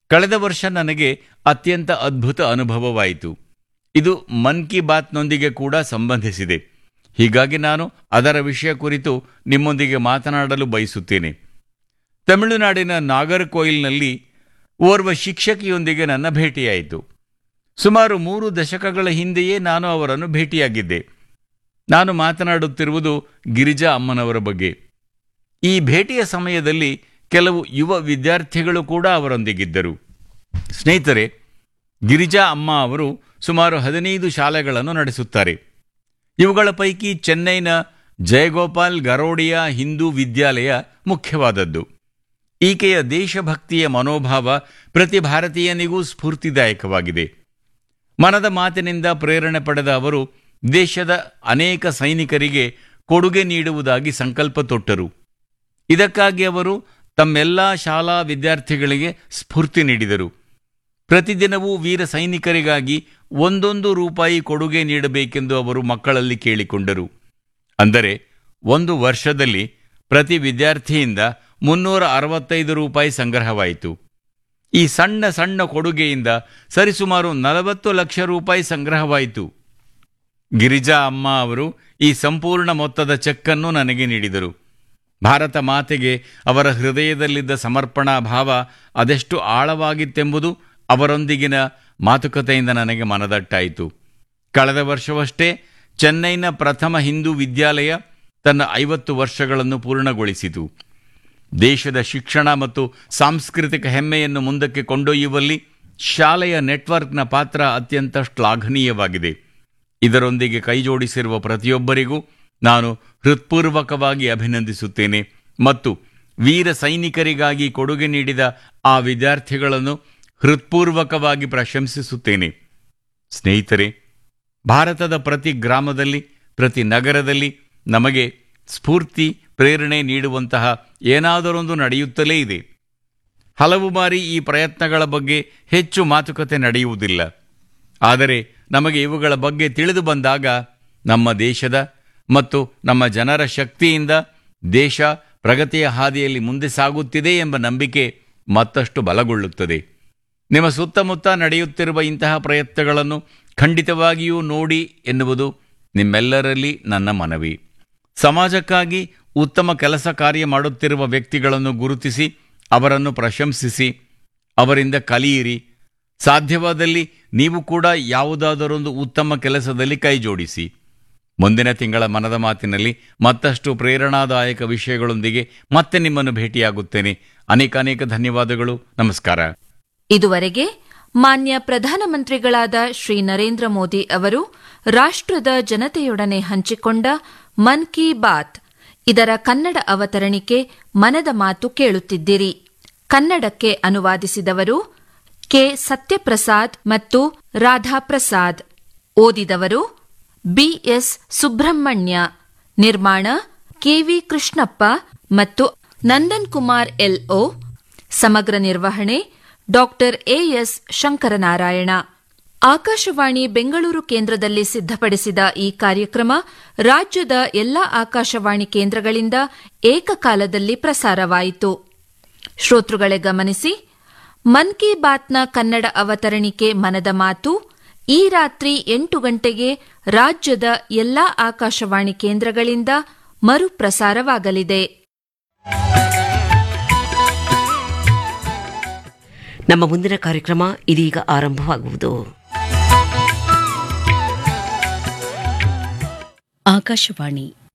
ಕಳೆದ ವರ್ಷ ನನಗೆ ಅತ್ಯಂತ ಅದ್ಭುತ ಅನುಭವವಾಯಿತು ಇದು ಮನ್ ಕಿ ಬಾತ್ನೊಂದಿಗೆ ಕೂಡ ಸಂಬಂಧಿಸಿದೆ ಹೀಗಾಗಿ ನಾನು ಅದರ ವಿಷಯ ಕುರಿತು ನಿಮ್ಮೊಂದಿಗೆ ಮಾತನಾಡಲು ಬಯಸುತ್ತೇನೆ ತಮಿಳುನಾಡಿನ ನಾಗರ್ಕೋಯಿಲ್ನಲ್ಲಿ ಓರ್ವ ಶಿಕ್ಷಕಿಯೊಂದಿಗೆ ನನ್ನ ಭೇಟಿಯಾಯಿತು ಸುಮಾರು ಮೂರು ದಶಕಗಳ ಹಿಂದೆಯೇ ನಾನು ಅವರನ್ನು ಭೇಟಿಯಾಗಿದ್ದೆ ನಾನು ಮಾತನಾಡುತ್ತಿರುವುದು ಗಿರಿಜಾ ಅಮ್ಮನವರ ಬಗ್ಗೆ ಈ ಭೇಟಿಯ ಸಮಯದಲ್ಲಿ ಕೆಲವು ಯುವ ವಿದ್ಯಾರ್ಥಿಗಳು ಕೂಡ ಅವರೊಂದಿಗಿದ್ದರು ಸ್ನೇಹಿತರೆ ಗಿರಿಜಾ ಅಮ್ಮ ಅವರು ಸುಮಾರು ಹದಿನೈದು ಶಾಲೆಗಳನ್ನು ನಡೆಸುತ್ತಾರೆ ಇವುಗಳ ಪೈಕಿ ಚೆನ್ನೈನ ಜಯಗೋಪಾಲ್ ಗರೋಡಿಯಾ ಹಿಂದೂ ವಿದ್ಯಾಲಯ ಮುಖ್ಯವಾದದ್ದು ಈಕೆಯ ದೇಶಭಕ್ತಿಯ ಮನೋಭಾವ ಪ್ರತಿ ಭಾರತೀಯನಿಗೂ ಸ್ಫೂರ್ತಿದಾಯಕವಾಗಿದೆ ಮನದ ಮಾತಿನಿಂದ ಪ್ರೇರಣೆ ಪಡೆದ ಅವರು ದೇಶದ ಅನೇಕ ಸೈನಿಕರಿಗೆ ಕೊಡುಗೆ ನೀಡುವುದಾಗಿ ಸಂಕಲ್ಪ ತೊಟ್ಟರು ಇದಕ್ಕಾಗಿ ಅವರು ತಮ್ಮೆಲ್ಲ ಶಾಲಾ ವಿದ್ಯಾರ್ಥಿಗಳಿಗೆ ಸ್ಫೂರ್ತಿ ನೀಡಿದರು ಪ್ರತಿದಿನವೂ ವೀರ ಸೈನಿಕರಿಗಾಗಿ ಒಂದೊಂದು ರೂಪಾಯಿ ಕೊಡುಗೆ ನೀಡಬೇಕೆಂದು ಅವರು ಮಕ್ಕಳಲ್ಲಿ ಕೇಳಿಕೊಂಡರು ಅಂದರೆ ಒಂದು ವರ್ಷದಲ್ಲಿ ಪ್ರತಿ ವಿದ್ಯಾರ್ಥಿಯಿಂದ ಮುನ್ನೂರ ಅರವತ್ತೈದು ರೂಪಾಯಿ ಸಂಗ್ರಹವಾಯಿತು ಈ ಸಣ್ಣ ಸಣ್ಣ ಕೊಡುಗೆಯಿಂದ ಸರಿಸುಮಾರು ನಲವತ್ತು ಲಕ್ಷ ರೂಪಾಯಿ ಸಂಗ್ರಹವಾಯಿತು ಗಿರಿಜಾ ಅಮ್ಮ ಅವರು ಈ ಸಂಪೂರ್ಣ ಮೊತ್ತದ ಚೆಕ್ಕನ್ನು ನನಗೆ ನೀಡಿದರು ಭಾರತ ಮಾತೆಗೆ ಅವರ ಹೃದಯದಲ್ಲಿದ್ದ ಸಮರ್ಪಣಾ ಭಾವ ಅದೆಷ್ಟು ಆಳವಾಗಿತ್ತೆಂಬುದು ಅವರೊಂದಿಗಿನ ಮಾತುಕತೆಯಿಂದ ನನಗೆ ಮನದಟ್ಟಾಯಿತು ಕಳೆದ ವರ್ಷವಷ್ಟೇ ಚೆನ್ನೈನ ಪ್ರಥಮ ಹಿಂದೂ ವಿದ್ಯಾಲಯ ತನ್ನ ಐವತ್ತು ವರ್ಷಗಳನ್ನು ಪೂರ್ಣಗೊಳಿಸಿತು ದೇಶದ ಶಿಕ್ಷಣ ಮತ್ತು ಸಾಂಸ್ಕೃತಿಕ ಹೆಮ್ಮೆಯನ್ನು ಮುಂದಕ್ಕೆ ಕೊಂಡೊಯ್ಯುವಲ್ಲಿ ಶಾಲೆಯ ನೆಟ್ವರ್ಕ್ನ ಪಾತ್ರ ಅತ್ಯಂತ ಶ್ಲಾಘನೀಯವಾಗಿದೆ ಇದರೊಂದಿಗೆ ಕೈಜೋಡಿಸಿರುವ ಪ್ರತಿಯೊಬ್ಬರಿಗೂ ನಾನು ಹೃತ್ಪೂರ್ವಕವಾಗಿ ಅಭಿನಂದಿಸುತ್ತೇನೆ ಮತ್ತು ವೀರ ಸೈನಿಕರಿಗಾಗಿ ಕೊಡುಗೆ ನೀಡಿದ ಆ ವಿದ್ಯಾರ್ಥಿಗಳನ್ನು ಹೃತ್ಪೂರ್ವಕವಾಗಿ ಪ್ರಶಂಸಿಸುತ್ತೇನೆ ಸ್ನೇಹಿತರೆ ಭಾರತದ ಪ್ರತಿ ಗ್ರಾಮದಲ್ಲಿ ಪ್ರತಿ ನಗರದಲ್ಲಿ ನಮಗೆ ಸ್ಫೂರ್ತಿ ಪ್ರೇರಣೆ ನೀಡುವಂತಹ ಏನಾದರೊಂದು ನಡೆಯುತ್ತಲೇ ಇದೆ ಹಲವು ಬಾರಿ ಈ ಪ್ರಯತ್ನಗಳ ಬಗ್ಗೆ ಹೆಚ್ಚು ಮಾತುಕತೆ ನಡೆಯುವುದಿಲ್ಲ ಆದರೆ ನಮಗೆ ಇವುಗಳ ಬಗ್ಗೆ ತಿಳಿದು ಬಂದಾಗ ನಮ್ಮ ದೇಶದ ಮತ್ತು ನಮ್ಮ ಜನರ ಶಕ್ತಿಯಿಂದ ದೇಶ ಪ್ರಗತಿಯ ಹಾದಿಯಲ್ಲಿ ಮುಂದೆ ಸಾಗುತ್ತಿದೆ ಎಂಬ ನಂಬಿಕೆ ಮತ್ತಷ್ಟು ಬಲಗೊಳ್ಳುತ್ತದೆ ನಿಮ್ಮ ಸುತ್ತಮುತ್ತ ನಡೆಯುತ್ತಿರುವ ಇಂತಹ ಪ್ರಯತ್ನಗಳನ್ನು ಖಂಡಿತವಾಗಿಯೂ ನೋಡಿ ಎನ್ನುವುದು ನಿಮ್ಮೆಲ್ಲರಲ್ಲಿ ನನ್ನ ಮನವಿ ಸಮಾಜಕ್ಕಾಗಿ ಉತ್ತಮ ಕೆಲಸ ಕಾರ್ಯ ಮಾಡುತ್ತಿರುವ ವ್ಯಕ್ತಿಗಳನ್ನು ಗುರುತಿಸಿ ಅವರನ್ನು ಪ್ರಶಂಸಿಸಿ ಅವರಿಂದ ಕಲಿಯಿರಿ ಸಾಧ್ಯವಾದಲ್ಲಿ ನೀವು ಕೂಡ ಯಾವುದಾದರೊಂದು ಉತ್ತಮ ಕೆಲಸದಲ್ಲಿ ಕೈಜೋಡಿಸಿ ಮುಂದಿನ ತಿಂಗಳ ಮನದ ಮಾತಿನಲ್ಲಿ ಮತ್ತಷ್ಟು ಪ್ರೇರಣಾದಾಯಕ ವಿಷಯಗಳೊಂದಿಗೆ ಮತ್ತೆ ನಿಮ್ಮನ್ನು ಭೇಟಿಯಾಗುತ್ತೇನೆ ಅನೇಕ ಅನೇಕ ಧನ್ಯವಾದಗಳು ನಮಸ್ಕಾರ ಇದುವರೆಗೆ ಮಾನ್ಯ ಪ್ರಧಾನಮಂತ್ರಿಗಳಾದ ಶ್ರೀ ನರೇಂದ್ರ ಮೋದಿ ಅವರು ರಾಷ್ಟ್ರದ ಜನತೆಯೊಡನೆ ಹಂಚಿಕೊಂಡ ಮನ್ ಕಿ ಬಾತ್ ಇದರ ಕನ್ನಡ ಅವತರಣಿಕೆ ಮನದ ಮಾತು ಕೇಳುತ್ತಿದ್ದಿರಿ ಕನ್ನಡಕ್ಕೆ ಅನುವಾದಿಸಿದವರು ಕೆ ಸತ್ಯಪ್ರಸಾದ್ ಮತ್ತು ರಾಧಾಪ್ರಸಾದ್ ಓದಿದವರು ಬಿಎಸ್ ಸುಬ್ರಹ್ಮಣ್ಯ ನಿರ್ಮಾಣ ಕೆವಿ ಕೃಷ್ಣಪ್ಪ ಮತ್ತು ನಂದನ್ ಕುಮಾರ್ ಎಲ್ಒ ಸಮಗ್ರ ನಿರ್ವಹಣೆ ಡಾಕ್ಟರ್ ಎಎಸ್ ಶಂಕರನಾರಾಯಣ ಆಕಾಶವಾಣಿ ಬೆಂಗಳೂರು ಕೇಂದ್ರದಲ್ಲಿ ಸಿದ್ಧಪಡಿಸಿದ ಈ ಕಾರ್ಯಕ್ರಮ ರಾಜ್ಯದ ಎಲ್ಲಾ ಆಕಾಶವಾಣಿ ಕೇಂದ್ರಗಳಿಂದ ಏಕಕಾಲದಲ್ಲಿ ಪ್ರಸಾರವಾಯಿತು ಶ್ರೋತೃಗಳೇ ಗಮನಿಸಿ ಮನ್ ಕಿ ಬಾತ್ನ ಕನ್ನಡ ಅವತರಣಿಕೆ ಮನದ ಮಾತು ಈ ರಾತ್ರಿ ಎಂಟು ಗಂಟೆಗೆ ರಾಜ್ಯದ ಎಲ್ಲಾ ಆಕಾಶವಾಣಿ ಕೇಂದ್ರಗಳಿಂದ ಮರುಪ್ರಸಾರವಾಗಲಿದೆ ನಮ್ಮ ಮುಂದಿನ ಕಾರ್ಯಕ್ರಮ ಇದೀಗ ಆರಂಭವಾಗುವುದು ಆಕಾಶವಾಣಿ